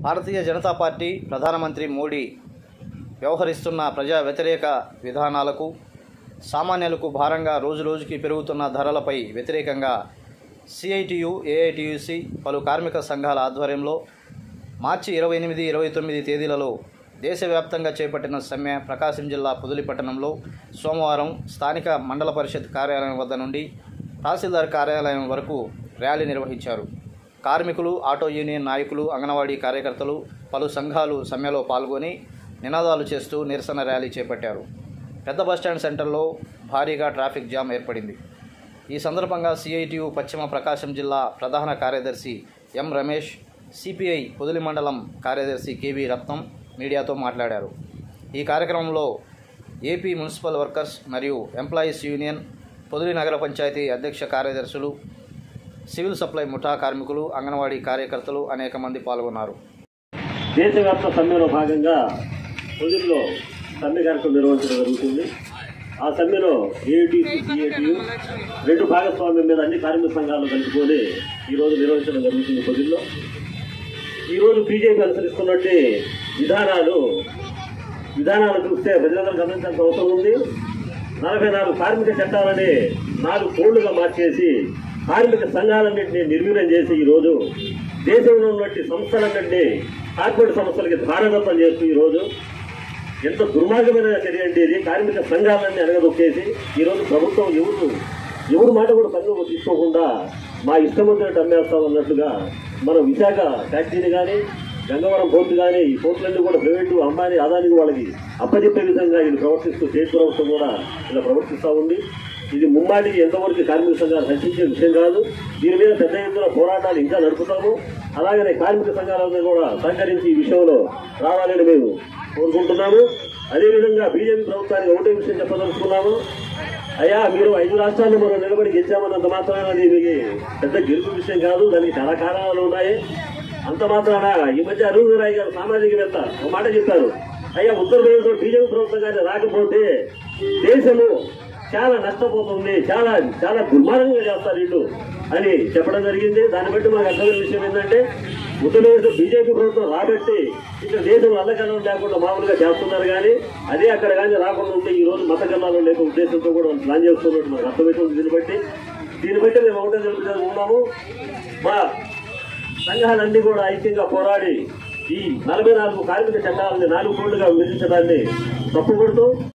భారతీయ Janata party ప్రధానమంత్రి మోడీ వ్యవహరిస్తున్న ప్రజా వ్యతిరేక విధానాలకు సామాన్యులకు భారంగా రోజురోజుకి పెరుగుతున్న ధరలపై వ్యతిరేకంగా సిఐటియు ఏఐటియుసి పలు కార్మిక సంఘాల ఆధ్వర్యంలో మార్చి ఇరవై ఎనిమిది ఇరవై తొమ్మిది తేదీలలో దేశవ్యాప్తంగా చేపట్టిన సమ్మె ప్రకాశం జిల్లా పొదిలి పట్టణంలో సోమవారం స్థానిక మండల పరిషత్ కార్యాలయం వద్ద నుండి తహసీల్దార్ కార్యాలయం వరకు ర్యాలీ నిర్వహించారు కార్మికులు ఆటో యూనియన్ నాయకులు అంగన్వాడీ కార్యకర్తలు పలు సంఘాలు సమ్మెలో పాల్గొని నినాదాలు చేస్తూ నిరసన ర్యాలీ చేపట్టారు పెద్ద బస్టాండ్ సెంటర్లో భారీగా ట్రాఫిక్ జామ్ ఏర్పడింది ఈ సందర్భంగా సిఐటియు పశ్చిమ ప్రకాశం జిల్లా ప్రధాన కార్యదర్శి ఎం రమేష్ సిపిఐ పొదిలి మండలం కార్యదర్శి కెవి రత్నం మీడియాతో మాట్లాడారు ఈ కార్యక్రమంలో ఏపీ మున్సిపల్ వర్కర్స్ మరియు ఎంప్లాయీస్ యూనియన్ పొదిలి నగర పంచాయతీ అధ్యక్ష కార్యదర్శులు సివిల్ సప్లై ముఠా కార్మికులు అంగన్వాడీ కార్యకర్తలు అనేక మంది పాల్గొన్నారు దేశవ్యాప్త సమ్మెలో భాగంగా పొదిలో సమ్మె కార్యక్రమం నిర్వహించడం జరుగుతుంది ఆ సమ్మెలో ఏఐటీసీ సిఐటియు రెండు భాగస్వామ్యం మీద అన్ని కార్మిక సంఘాలు కలుపుకొని ఈరోజు నిర్వహించడం జరుగుతుంది పొదిల్లో ఈరోజు బీజేపీ అనుసరిస్తున్నట్టు విధానాలు విధానాలు చూస్తే ప్రజలందరూ గమనించాల్సిన అవసరం ఉంది నలభై నాలుగు కార్మిక చట్టాలని నాలుగు కోళ్లుగా మార్చేసి కార్మిక సంఘాలన్నింటినీ నిర్వీర్యం చేసి ఈరోజు దేశంలో ఉన్నటువంటి సంస్థలన్నింటినీ కార్పొరేట్ సంస్థలకి ధారదత్తం చేస్తూ ఈరోజు ఎంత దుర్మార్గమైన చర్య అంటే ఇది కార్మిక సంఘాలన్నీ అనగదొక్కేసి ఈరోజు ప్రభుత్వం ఎవరు ఎవరు మాట కూడా పనులు తీసుకోకుండా మా ఇష్టం వచ్చినట్టు అమ్మేస్తాం అన్నట్లుగా మనం విశాఖ ఫ్యాక్టరీని కానీ గంగవరం పోర్టు కానీ ఈ పోర్టులన్నీ కూడా ప్రైవేటు అంబానీ అదానికి వాళ్ళకి అప్పచెప్పే విధంగా ఇది ప్రవర్తిస్తూ స్టేట్ ప్రభుత్వం కూడా ఇలా ప్రవర్తిస్తూ ఉంది ఇది ముమ్మాటికి ఎంతవరకు కార్మిక సంఘాలు హెచ్చరించే విషయం కాదు దీని మీద పెద్ద ఎత్తున పోరాటాలు ఇంకా నడుపుతాము అలాగనే కార్మిక సంఘాలందరూ కూడా సహకరించి ఈ విషయంలో రావాలని మేము కోరుకుంటున్నాము అదేవిధంగా బీజేపీ ప్రభుత్వానికి ఒకటే విషయం చెప్పదలుచుకున్నాము అయ్యా మీరు ఐదు రాష్ట్రాల్లో మనం నిలబడి గెలిచామన్నంత మాత్రాన అది మీకు పెద్ద గెలుపు విషయం కాదు దానికి చాలా కారణాలు ఉన్నాయి అంత మాత్రాన ఈ మధ్య అరుణ్ రాయ్ గారు సామాజికవేత్త ఒక మాట చెప్పారు అయ్యా ఉత్తరప్రదేశ్లో బీజేపీ ప్రభుత్వం కానీ రాకపోతే దేశము చాలా నష్టపోతుంది చాలా చాలా దుర్మార్గంగా చేస్తారు వీళ్ళు అని చెప్పడం జరిగింది దాన్ని బట్టి మాకు అర్థమైన విషయం ఏంటంటే ఉత్తరప్రదేశ్ బీజేపీ ప్రభుత్వం రాబట్టి ఇక్కడ దేశం అల్లకల్లం లేకుండా మామూలుగా చేస్తున్నారు కానీ అదే అక్కడ కానీ రాకుండా ఉంటే ఈ రోజు మత కల్లాలు లేక ఉద్దేశంతో కూడా వాళ్ళు ప్లాన్ చేస్తున్నట్టు మనకు అర్థమవుతుంది దీన్ని బట్టి దీన్ని బట్టి మేము ఒకటే తెలుపుతూ ఉన్నాము మా సంఘాలన్నీ కూడా ఐక్యంగా పోరాడి ఈ నలభై నాలుగు కార్మిక చట్టాలని నాలుగు కోళ్లుగా విధించడాన్ని తప్పుపడుతూ